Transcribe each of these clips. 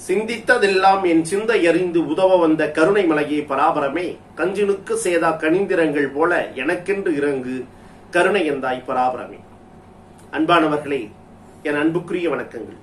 சிந்தித்ததெல்லாம் என் சிந்தை அறிந்து உதவ வந்த கருணை மலையே பராபரமே கஞ்சினுக்கு சேதா கனிந்திரங்கள் போல எனக்கென்று இறங்கு கருணை எந்தாய் பராபரமே அன்பானவர்களே என் அன்புக்குரிய வணக்கங்கள்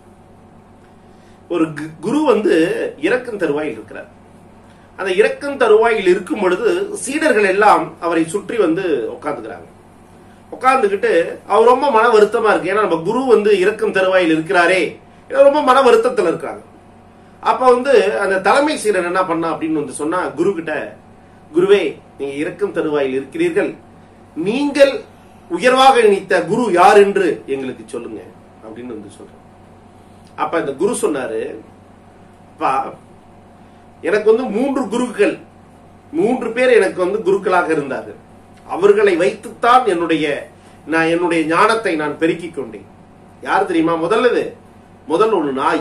ஒரு கு- குரு வந்து இறக்கும் தருவாயில் இருக்கிறார் அந்த இறக்கும் தருவாயில் இருக்கும் பொழுது சீடர்கள் எல்லாம் அவரை சுற்றி வந்து உட்கார்ந்துக்கிறாங்க உட்கார்ந்துக்கிட்டு அவர் ரொம்ப மன வருத்தமா இருக்கு ஏன்னா நம்ம குரு வந்து இறக்கும் தருவாயில் இருக்கிறாரே இவர் ரொம்ப மன வருத்தத்துல இருக்காங்க அப்ப வந்து அந்த தலைமை சீடர் என்ன பண்ணா அப்படின்னு வந்து சொன்னா குரு கிட்ட குருவே நீங்க இறக்கும் தருவாயில் இருக்கிறீர்கள் நீங்கள் உயர்வாக நினைத்த குரு யார் என்று எங்களுக்கு சொல்லுங்க அப்படின்னு வந்து சொல்றேன் அப்ப இந்த குரு சொன்னாரு "அப்பா, எனக்கு வந்து மூன்று குருக்கள் மூன்று பேர் எனக்கு வந்து குருக்களாக இருந்தார்கள் அவர்களை வைத்துத்தான் என்னுடைய நான் என்னுடைய ஞானத்தை நான் பெருக்கிக் கொண்டேன் யார் தெரியுமா முதல்லது முதல் ஒண்ணு நாய்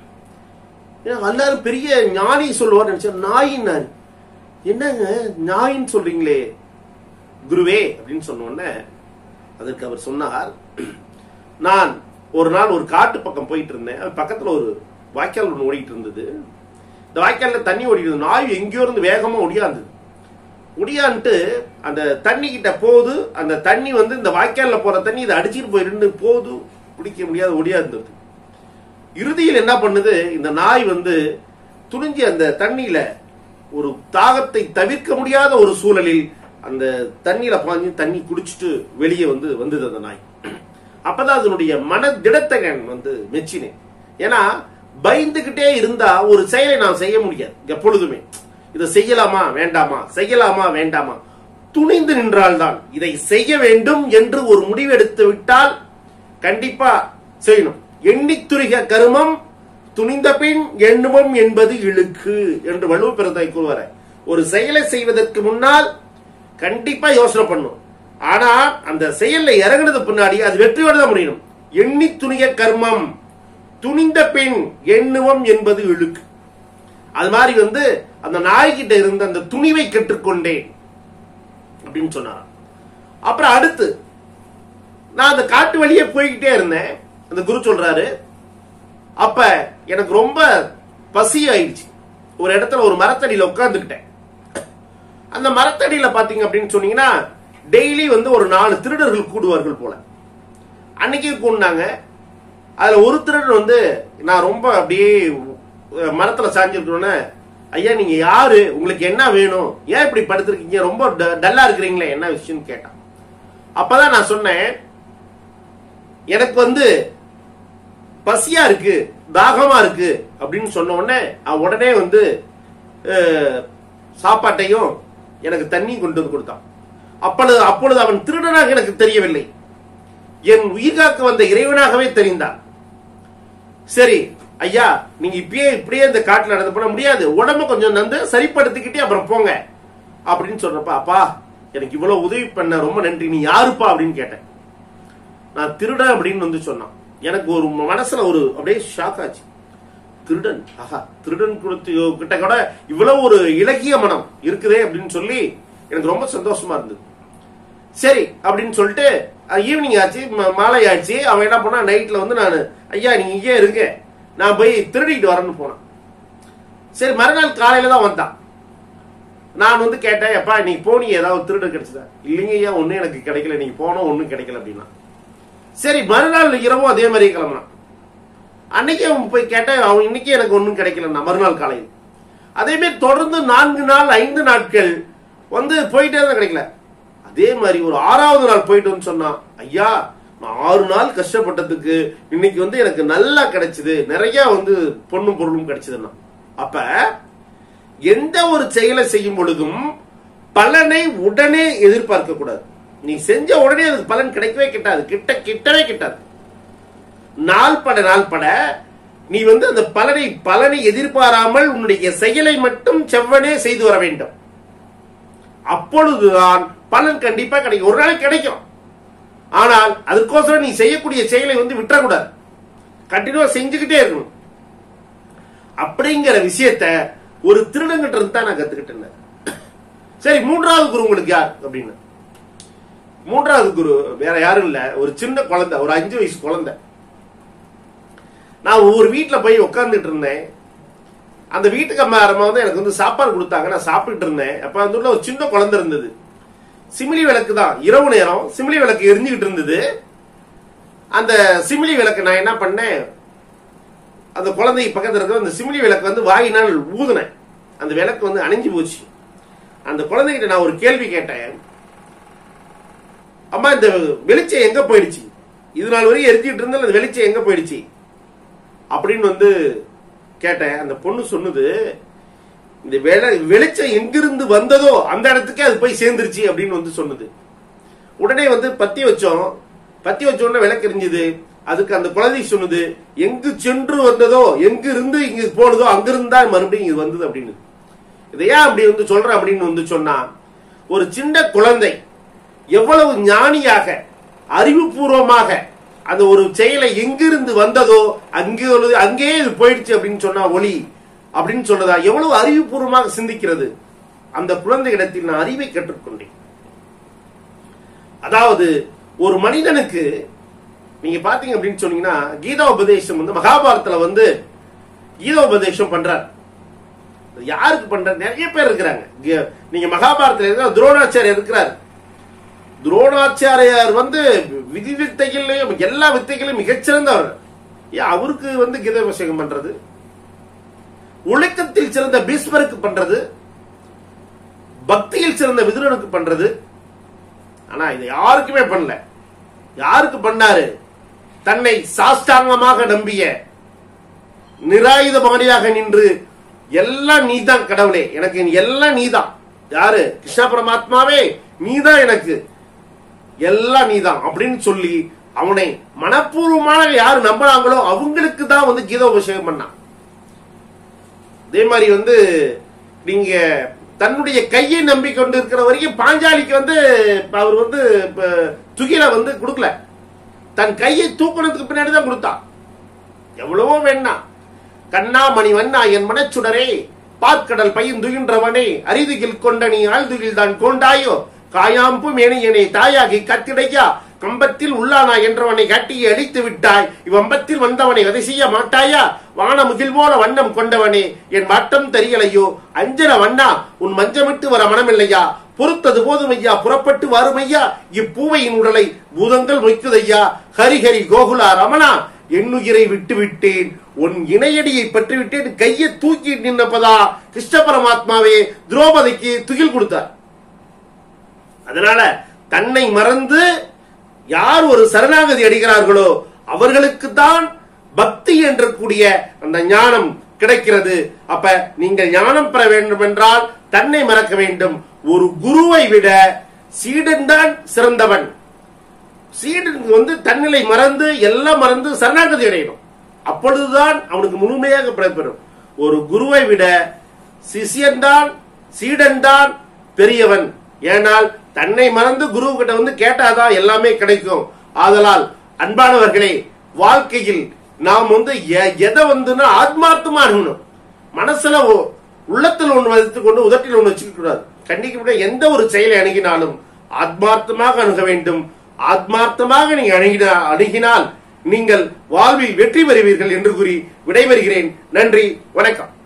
ஏன் எல்லாரும் பெரிய ஞானி சொல்லுவார் நினைச்சா நாயின்னாரு என்னங்க நாயின்னு சொல்றீங்களே குருவே அப்படின்னு சொன்ன உடனே அதற்கு அவர் சொன்னார் நான் ஒரு நாள் ஒரு காட்டு பக்கம் போயிட்டு இருந்தேன் அது பக்கத்துல ஒரு வாய்க்கால் ஒன்று ஓடிட்டு இருந்தது இந்த வாய்க்கால்ல தண்ணி ஓடிட்டு இருந்தது நாய் எங்கேயோ இருந்து வேகமா ஒடியாந்தது ஒடியான்ட்டு அந்த தண்ணி கிட்ட போகுது அந்த தண்ணி வந்து இந்த வாய்க்கால்ல போற தண்ணி இதை அடிச்சிட்டு போயிருந்து போகுது பிடிக்க முடியாத ஒடியாந்தது இறுதியில் என்ன பண்ணுது இந்த நாய் வந்து துணிஞ்சு அந்த தண்ணியில ஒரு தாகத்தை தவிர்க்க முடியாத ஒரு சூழலில் அந்த தண்ணியில பாஞ்சு தண்ணி குடிச்சிட்டு வெளியே வந்து வந்தது அந்த நாய் அப்பதான் அதனுடைய மன திடத்தை நான் வந்து மெச்சினேன் ஏன்னா பயந்துகிட்டே இருந்தா ஒரு செயலை நான் செய்ய முடியாது எப்பொழுதுமே இதை செய்யலாமா வேண்டாமா செய்யலாமா வேண்டாமா துணிந்து நின்றால்தான் இதை செய்ய வேண்டும் என்று ஒரு முடிவெடுத்து விட்டால் கண்டிப்பா செய்யணும் எண்ணித்துரிக கருமம் துணிந்த பின் எண்ணுமம் என்பது இழுக்கு என்று வள்ளுவ பெருந்தாய் கூறுவார் ஒரு செயலை செய்வதற்கு முன்னால் கண்டிப்பா யோசனை பண்ணும் ஆனா அந்த செயல்ல இறங்குனது பின்னாடி அது வெற்றியோட தான் முடியணும் எண்ணி துணிய கர்மம் துணிந்த பின் எண்ணுவம் என்பது இழுக்கு அது மாதிரி வந்து அந்த நாய்கிட்ட இருந்த அந்த துணிவை கற்றுக்கொண்டேன் அப்படின்னு சொன்னாராம் அப்புறம் அடுத்து நான் அந்த காட்டு வழியே போய்கிட்டே இருந்தேன் அந்த குரு சொல்றாரு அப்ப எனக்கு ரொம்ப பசி ஆயிடுச்சு ஒரு இடத்துல ஒரு மரத்தடியில உட்கார்ந்துக்கிட்டேன் அந்த மரத்தடியில பாத்தீங்க அப்படின்னு சொன்னீங்கன்னா டெய்லி வந்து ஒரு நாலு திருடர்கள் கூடுவார்கள் போல அன்னைக்கு கூடினாங்க அதுல ஒரு திருடர் வந்து நான் ரொம்ப அப்படியே அஹ், மரத்துல சாஞ்சிருக்கோன்னே ஐயா நீங்க யாரு உங்களுக்கு என்ன வேணும் ஏன் இப்படி படுத்திருக்கீங்க ரொம்ப ட- டல்லா இருக்கிறீங்களே என்ன விஷயம்னு கேட்டான் அப்பதான் நான் சொன்னேன் எனக்கு வந்து பசியா இருக்கு தாகமா இருக்கு அப்படின்னு சொன்ன உடனே அவன் உடனே வந்து அஹ், சாப்பாட்டையும் எனக்கு தண்ணி கொண்டு வந்து கொடுத்தான் அப்பொழுது அப்பொழுது அவன் திருடனாக எனக்கு தெரியவில்லை என் உயிர்காக்க வந்த இறைவனாகவே தெரிந்தான் சரி ஐயா நீங்க இப்பயே இப்படியே இந்த காட்டுல நடந்து போன முடியாது உடம்ப கொஞ்சம் நந்து சரிப்படுத்திக்கிட்டே அப்புறம் போங்க அப்படின்னு சொல்றப்ப அப்பா எனக்கு இவ்வளவு உதவி பண்ண ரொம்ப நன்றி நீ யாருப்பா அப்படின்னு கேட்டேன் நான் திருடன் அப்படின்னு வந்து சொன்னான் எனக்கு ஒரு மனசுல ஒரு அப்படியே ஷாக் ஆச்சு திருடன் ஆஹா திருடன் கொடுத்து கிட்ட கூட இவ்வளவு ஒரு இலக்கிய மனம் இருக்குதே அப்படின்னு சொல்லி எனக்கு ரொம்ப சந்தோஷமா இருந்தது சரி அப்படின்னு சொல்லிட்டு ஈவினிங் ஆச்சு ம- மாலை ஆச்சு அவன் என்ன பண்ணா நைட்ல வந்து நான் ஐயா நீங்க இங்கே இருங்க நான் போய் திருடிட்டு வரேன்னு போனேன் சரி மறுநாள் காலையில தான் வந்தான் நான் வந்து கேட்டேன் எப்பா நீ போனி ஏதாவது திருடு கிடைச்சதா இல்லைங்க ஐயா ஒன்னும் எனக்கு கிடைக்கல நீங்க போனோம் ஒன்னும் கிடைக்கல அப்படின்னா சரி மறுநாள் இரவும் அதே மாதிரி கிளம்புனான் அன்னைக்கு அவன் போய் கேட்டேன் அவன் இன்னைக்கு எனக்கு ஒன்றும் கிடைக்கலன்னா மறுநாள் காலையில் அதே மாதிரி தொடர்ந்து நான்கு நாள் ஐந்து நாட்கள் வந்து போயிட்டே தான் கிடைக்கல அதே மாதிரி ஒரு ஆறாவது நாள் போயிட்டு வந்து சொன்னான் ஐயா நான் ஆறு நாள் கஷ்டப்பட்டதுக்கு இன்னைக்கு வந்து எனக்கு நல்லா கிடைச்சது நிறைய வந்து பொண்ணும் பொருளும் கிடைச்சதுன்னா அப்ப எந்த ஒரு செயலை செய்யும் பொழுதும் பலனை உடனே எதிர்பார்க்க கூடாது நீ செஞ்ச உடனே அதுக்கு பலன் கிடைக்கவே கிட்டாது கிட்ட கிட்டவே கிட்டாது நாள் பட நாள் பட நீ வந்து அந்த பலனை பலனை எதிர்பாராமல் உன்னுடைய செயலை மட்டும் செவ்வனே செய்து வர வேண்டும் அப்பொழுதுதான் பலன் கண்டிப்பா கிடைக்கும் ஒரு நாளைக்கு கிடைக்கும் ஆனால் அதுக்கோசரம் நீ செய்யக்கூடிய செயலை வந்து விட்டுறக்கூடாது கண்டினியூவா செஞ்சுக்கிட்டே இருக்கணும் அப்படிங்கிற விஷயத்த ஒரு திருடங்கிட்ட இருந்து தான் நான் கத்துக்கிட்டேன் சரி மூன்றாவது குரு உங்களுக்கு யார் அப்படின்னு மூன்றாவது குரு வேற யாரும் இல்ல ஒரு சின்ன குழந்தை ஒரு அஞ்சு வயசு குழந்தை நான் நான் ஒரு வீட்டுல போய் உட்கார்ந்துட்டு இருந்தேன் அந்த வீட்டுக்கு அம்மா அம்மா வந்து எனக்கு வந்து சாப்பாடு கொடுத்தாங்க நான் சாப்பிட்டுட்டு இருந்தேன் அப்ப அந்த ஊர்ல ஒரு சின்ன குழந்தை இருந்தது சிமிலி விளக்கு தான் இரவு நேரம் சிமிலி விளக்கு எரிஞ்சுக்கிட்டு இருந்தது அந்த சிமிலி விளக்கு நான் என்ன பண்ணேன் அந்த குழந்தை பக்கத்துல இருக்க அந்த சிமிலி விளக்கு வந்து வாயினால் ஊதுனேன் அந்த விளக்கு வந்து அணைஞ்சு போச்சு அந்த குழந்தைகிட்ட நான் ஒரு கேள்வி கேட்டேன் அம்மா இந்த வெளிச்சம் எங்க போயிடுச்சு இது நாள் வரைக்கும் எரிஞ்சிட்டு இருந்தாலும் அந்த வெளிச்சம் எங்க போயிடுச்சு அப்படின்னு வந்து கேட்டேன் அந்த பொண்ணு சொன்னது இந்த வெளி வெளிச்சம் எங்கிருந்து வந்ததோ அந்த இடத்துக்கே அது போய் சேர்ந்துருச்சு அப்படின்னு வந்து சொன்னது உடனே வந்து பத்தி வச்சோம் பத்தி வச்ச உடனே விளக்கு எரிஞ்சுது அதுக்கு அந்த குழந்தை சொன்னது எங்கு சென்று வந்ததோ எங்க இருந்து இங்க போனதோ அங்கிருந்து தான் மறுபடியும் இது வந்தது அப்படின்னு இதை ஏன் அப்படி வந்து சொல்றேன் அப்படின்னு வந்து சொன்னா ஒரு சின்ன குழந்தை எவ்வளவு ஞானியாக அறிவுபூர்வமாக அந்த ஒரு செயலை எங்கிருந்து வந்ததோ அங்கே ஒரு- அங்கேயே இது போயிடுச்சு அப்படின்னு சொன்னா ஒளி அப்படின்னு சொல்றதா எவ்வளவு அறிவுபூர்வமாக சிந்திக்கிறது அந்த குழந்தையிடத்தில் நான் அறிவை கற்றுக்கொண்டேன் அதாவது ஒரு மனிதனுக்கு நீங்க பாத்தீங்க அப்படின்னு சொன்னீங்கன்னா கீதா உபதேசம் வந்து மகாபாரதத்துல வந்து கீதா உபதேசம் பண்றார் அது யாருக்கு பண்ற நிறைய பேர் இருக்கிறாங்க கீ- நீங்க மகாபாரதத்துல இருக்கிற துரோணாச்சாரியர் இருக்கிறார் துரோணாச்சாரியார் வந்து விதி வித்தைகள்லயும் எல்லா வித்தைகளையும் மிகச்சிறந்தவர் ஏன் அவருக்கு வந்து கீதாபிஷேகம் பண்றது ஒழுக்கத்தில் சிறந்த பீஸ்வருக்கு பண்றது பக்தியில் சிறந்த விதுரனுக்கு பண்றது ஆனா இதை யாருக்குமே பண்ணல யாருக்கு பண்ணாரு தன்னை சாஷ்டாங்கமாக நம்பிய நிராயுதபாணியாக நின்று எல்லாம் நீதான் கடவுளே எனக்கு எல்லாம் நீதான் யாரு கிருஷ்ண பரமாத்மாவே நீதான் எனக்கு எல்லாம் நீதான் அப்படின்னு சொல்லி அவனை மனப்பூர்வமான யாரு நம்புறாங்களோ அவங்களுக்கு தான் வந்து கீதோபசேகம் பண்ணான் அதே மாதிரி வந்து நீங்க தன்னுடைய கையை நம்பி கொண்டு இருக்கிற வரைக்கும் பாஞ்சாலிக்கு வந்து இப்ப அவர் வந்து இப்ப துகில வந்து கொடுக்கல தன் கையை தூக்குனதுக்கு பின்னாடி தான் கொடுத்தான் எவ்வளவோ வேணா கண்ணா மணி வண்ணா என் மனச்சுடரே பாற்கடல் பையன் துகின்றவனே அரிதுகில் கொண்ட நீ ஆழ்துகில் தான் கொண்டாயோ காயாம்பு மேனியனை தாயாகி கத்திடையா கம்பத்தில் உள்ளானா என்றவனை கட்டி அடித்து விட்டாய் இவ்வம்பத்தில் வந்தவனை வதை செய்ய மாட்டாயா வானமுகில் போல வண்ணம் கொண்டவனே என் வட்டம் தெரியலையோ அஞ்சன வண்ணா உன் மஞ்சமிட்டு வர மனமில்லையா பொறுத்தது போதுமையா புறப்பட்டு வருமையா இப்பூவையின் உடலை பூதங்கள் மொய்க்குதையா ஹரிஹரி கோகுலா ரமணா என்னுயிரை விட்டு விட்டேன் உன் இணையடியை பற்றி விட்டேன் கையை தூக்கி நின்னப்பதா கிருஷ்ண பரமாத்மாவே திரௌபதிக்கு துகில் கொடுத்தார் அதனால தன்னை மறந்து யார் ஒரு சரணாகதி அடைகிறார்களோ அவர்களுக்கு தான் பக்தி என்ற கூடிய அந்த ஞானம் கிடைக்கிறது அப்ப நீங்கள் ஞானம் பெற வேண்டும் என்றால் தன்னை மறக்க வேண்டும் ஒரு குருவை விட சீடன் தான் சிறந்தவன் சீடன் வந்து தன்னிலை மறந்து எல்லாம் மறந்து சரணாகதி அடையணும் அப்பொழுதுதான் அவனுக்கு முழுமையாக பெறப்பெறும் ஒரு குருவை விட சிஷியன்தான் சீடன்தான் பெரியவன் ஏனால் தன்னை மறந்து குரு கிட்ட வந்து கேட்டாதான் எல்லாமே கிடைக்கும் ஆதலால் அன்பானவர்களே வாழ்க்கையில் நாம் வந்து எ- எதை வந்துன்னா ஆத்மார்த்தமா அணுகணும் மனசுல ஒ- உள்ளத்தில் ஒன்று வைத்துக் கொண்டு உதட்டில் ஒன்று வச்சுக்க கூடாது கண்டிக்க எந்த ஒரு செயலை அணுகினாலும் ஆத்மார்த்தமாக அணுக வேண்டும் ஆத்மார்த்தமாக நீங்க அணுகினா அணுகினால் நீங்கள் வாழ்வில் வெற்றி பெறுவீர்கள் என்று கூறி விடைபெறுகிறேன் நன்றி வணக்கம்